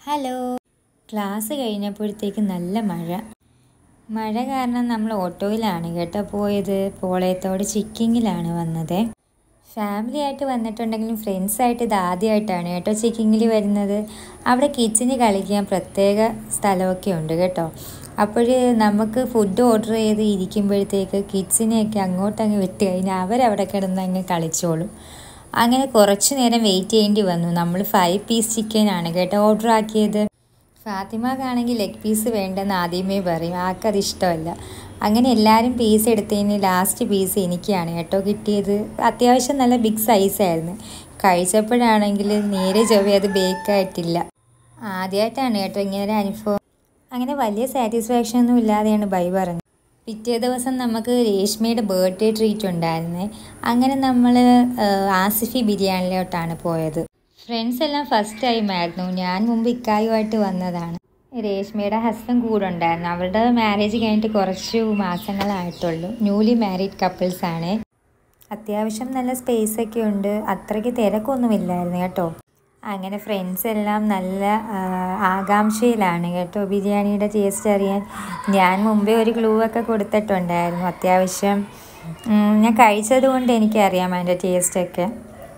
hello class കഴിഞ്ഞപ്പോഴത്തേക്ക് നല്ല മഴ മഴ കാരണം നമ്മൾ ഓട്ടോയിലാണ് കേട്ടോ പോയത് പോളയത്തോട് ചിക്കിങ്ങിലാണ് വന്നത് ഫാമിലി ആയിട്ട് വന്നിട്ടുണ്ടെങ്കിലും ഫ്രണ്ട്സായിട്ട് ഇത് ആദ്യമായിട്ടാണ് കേട്ടോ ചിക്കിങ്ങിൽ വരുന്നത് അവിടെ കിച്ചന് കളിക്കാൻ പ്രത്യേക സ്ഥലമൊക്കെ ഉണ്ട് കേട്ടോ അപ്പോൾ നമുക്ക് ഫുഡ് ഓർഡർ ചെയ്ത് ഇരിക്കുമ്പോഴത്തേക്ക് കിച്ചനെയൊക്കെ അങ്ങോട്ടങ്ങ് വിട്ട് കഴിഞ്ഞാൽ അവരവിടെ കിടന്ന് അങ്ങ് കളിച്ചോളും അങ്ങനെ കുറച്ച് നേരം വെയിറ്റ് ചെയ്യേണ്ടി വന്നു നമ്മൾ ഫൈവ് പീസ് ചിക്കനാണ് കേട്ടോ ഓർഡർ ആക്കിയത് ഫാത്തിമാക്കാണെങ്കിൽ ലെഗ് പീസ് വേണ്ടെന്ന് ആദ്യമേ പറയും ആൾക്കത് ഇഷ്ടമല്ല അങ്ങനെ എല്ലാവരും പീസ് എടുത്തതിന് ലാസ്റ്റ് പീസ് എനിക്കാണ് കേട്ടോ കിട്ടിയത് അത്യാവശ്യം നല്ല ബിഗ് സൈസായിരുന്നു കഴിച്ചപ്പോഴാണെങ്കിൽ നേരെ ചൊവ്വ അത് ബേക്കായിട്ടില്ല ആദ്യമായിട്ടാണ് കേട്ടോ ഇങ്ങനെ ഒരു അനുഭവം അങ്ങനെ വലിയ സാറ്റിസ്ഫാക്ഷൻ ഒന്നും ഇല്ലാതെയാണ് ബൈ പറഞ്ഞത് പിറ്റേ ദിവസം നമുക്ക് രേഷ്മയുടെ ബർത്ത്ഡേ ട്രീറ്റ് ഉണ്ടായിരുന്നേ അങ്ങനെ നമ്മൾ ആസിഫി ബിരിയാണിയിലോട്ടാണ് പോയത് ഫ്രണ്ട്സ് എല്ലാം ഫസ്റ്റ് ടൈം ആയിരുന്നു ഞാൻ മുമ്പ് ഇക്കായുമായിട്ട് വന്നതാണ് രേഷ്മയുടെ ഹസ്ബൻഡ് കൂടെ ഉണ്ടായിരുന്നു അവരുടെ മാരേജ് കഴിഞ്ഞിട്ട് കുറച്ച് മാസങ്ങളായിട്ടുള്ളൂ ന്യൂലി മാരീഡ് കപ്പിൾസ് ആണ് അത്യാവശ്യം നല്ല സ്പേസ് ഒക്കെ ഉണ്ട് അത്രയ്ക്ക് തിരക്കൊന്നുമില്ലായിരുന്നു കേട്ടോ അങ്ങനെ ഫ്രണ്ട്സ് എല്ലാം നല്ല ആ, ആകാംക്ഷയിലാണ് കേട്ടോ ബിരിയാണിയുടെ ടേസ്റ്റ് അറിയാൻ ഞാൻ മുമ്പേ ഒരു ക്ലൂ ഒക്കെ കൊടുത്തിട്ടുണ്ടായിരുന്നു അത്യാവശ്യം ഉം, ഞാൻ കഴിച്ചത് കൊണ്ട് എനിക്കറിയാം അതിൻ്റെ ടേസ്റ്റൊക്കെ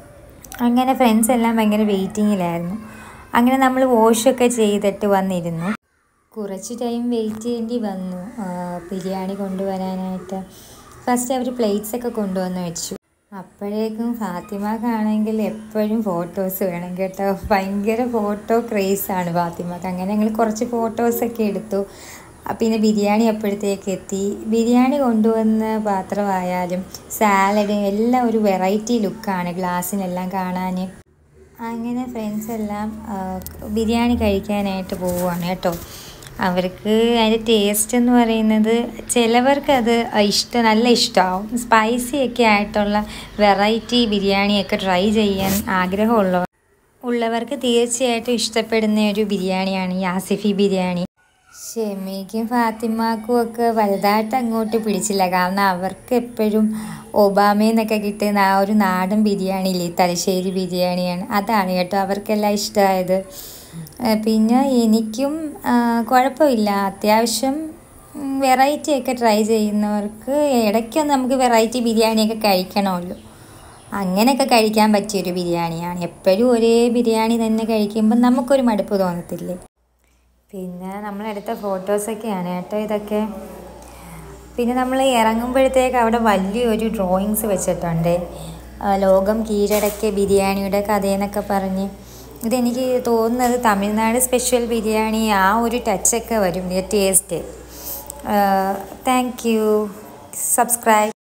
അങ്ങനെ ഫ്രണ്ട്സ് എല്ലാം ഭയങ്കര വെയിറ്റിങ്ങിലായിരുന്നു അങ്ങനെ നമ്മൾ വാഷൊക്കെ ചെയ്തിട്ട് വന്നിരുന്നു കുറച്ച് ടൈം വെയിറ്റ് ചെയ്യേണ്ടി വന്നു ആ, ബിരിയാണി കൊണ്ടുവരാനായിട്ട് ഫസ്റ്റ് അവർ പ്ലേറ്റ്സ് ഒക്കെ കൊണ്ടുവന്ന് വെച്ചു അപ്പോഴേക്കും ഫാത്തിമക്കാണെങ്കിൽ എപ്പോഴും ഫോട്ടോസ് വേണം കേട്ടോ ഭയങ്കര ഫോട്ടോ ക്രേസാണ് ഫാത്തിമക്ക് അങ്ങനെ ഞങ്ങൾ കുറച്ച് ഫോട്ടോസൊക്കെ എടുത്തു ആ, പിന്നെ ബിരിയാണി അപ്പോഴത്തേക്ക് എത്തി ബിരിയാണി കൊണ്ടുവന്ന പാത്രമായാലും സാലഡ് എല്ലാം ഒരു വെറൈറ്റി ലുക്കാണ് ഗ്ലാസ്സിനെല്ലാം കാണാൻ അങ്ങനെ ഫ്രണ്ട്സ് എല്ലാം ആ, ബിരിയാണി കഴിക്കാനായിട്ട് പോവുകയാണ് കേട്ടോ അവർക്ക് അതിൻ്റെ ടേസ്റ്റ് എന്ന് പറയുന്നത് ചിലവർക്ക് അത് ഇഷ്ടം നല്ല ഇഷ്ടമാവും സ്പൈസി ഒക്കെ ആയിട്ടുള്ള വെറൈറ്റി ബിരിയാണിയൊക്കെ ട്രൈ ചെയ്യാൻ ആഗ്രഹമുള്ളവർ ഉള്ളവർക്ക് തീർച്ചയായിട്ടും ഇഷ്ടപ്പെടുന്ന ഒരു ബിരിയാണിയാണ് ഈ ആസിഫി ബിരിയാണി ഷെമിക്കും ഫാത്തിമാക്കും ഒക്കെ വലുതായിട്ട് അങ്ങോട്ട് പിടിച്ചില്ല കാരണം അവർക്ക് എപ്പോഴും ഒബാമയെന്നൊക്കെ കിട്ടുന്ന ആ ഒരു നാടൻ ബിരിയാണിയില്ലേ തലശ്ശേരി ബിരിയാണിയാണ് അതാണ് കേട്ടോ അവർക്കെല്ലാം ഇഷ്ടമായത് ആ, പിന്നെ എനിക്കും ആ, കുഴപ്പമില്ല അത്യാവശ്യം വെറൈറ്റി ഒക്കെ ട്രൈ ചെയ്യുന്നവർക്ക് ഇടയ്ക്കൊന്ന് നമുക്ക് വെറൈറ്റി ബിരിയാണിയൊക്കെ കഴിക്കണമല്ലോ അങ്ങനെയൊക്കെ കഴിക്കാൻ പറ്റിയൊരു ബിരിയാണിയാണ് എപ്പോഴും ഒരേ ബിരിയാണി തന്നെ കഴിക്കുമ്പോൾ നമുക്കൊരു മടുപ്പ് തോന്നത്തില്ലേ പിന്നെ നമ്മളെടുത്ത ഫോട്ടോസൊക്കെയാണ് കേട്ടോ ഇതൊക്കെ പിന്നെ നമ്മൾ ഇറങ്ങുമ്പോഴത്തേക്ക് അവിടെ വലിയൊരു ഡ്രോയിങ്സ് വെച്ചിട്ടുണ്ട് ആ, ലോകം കീഴടക്കിയ ബിരിയാണിയുടെ കഥയെന്നൊക്കെ പറഞ്ഞ് ഇതെനിക്ക് തോന്നുന്നത് തമിഴ്നാട് സ്പെഷ്യൽ ബിരിയാണി ആ ഒരു ടച്ചൊക്കെ വരും ടേസ്റ്റ് താങ്ക് യു സബ്സ്ക്രൈബ്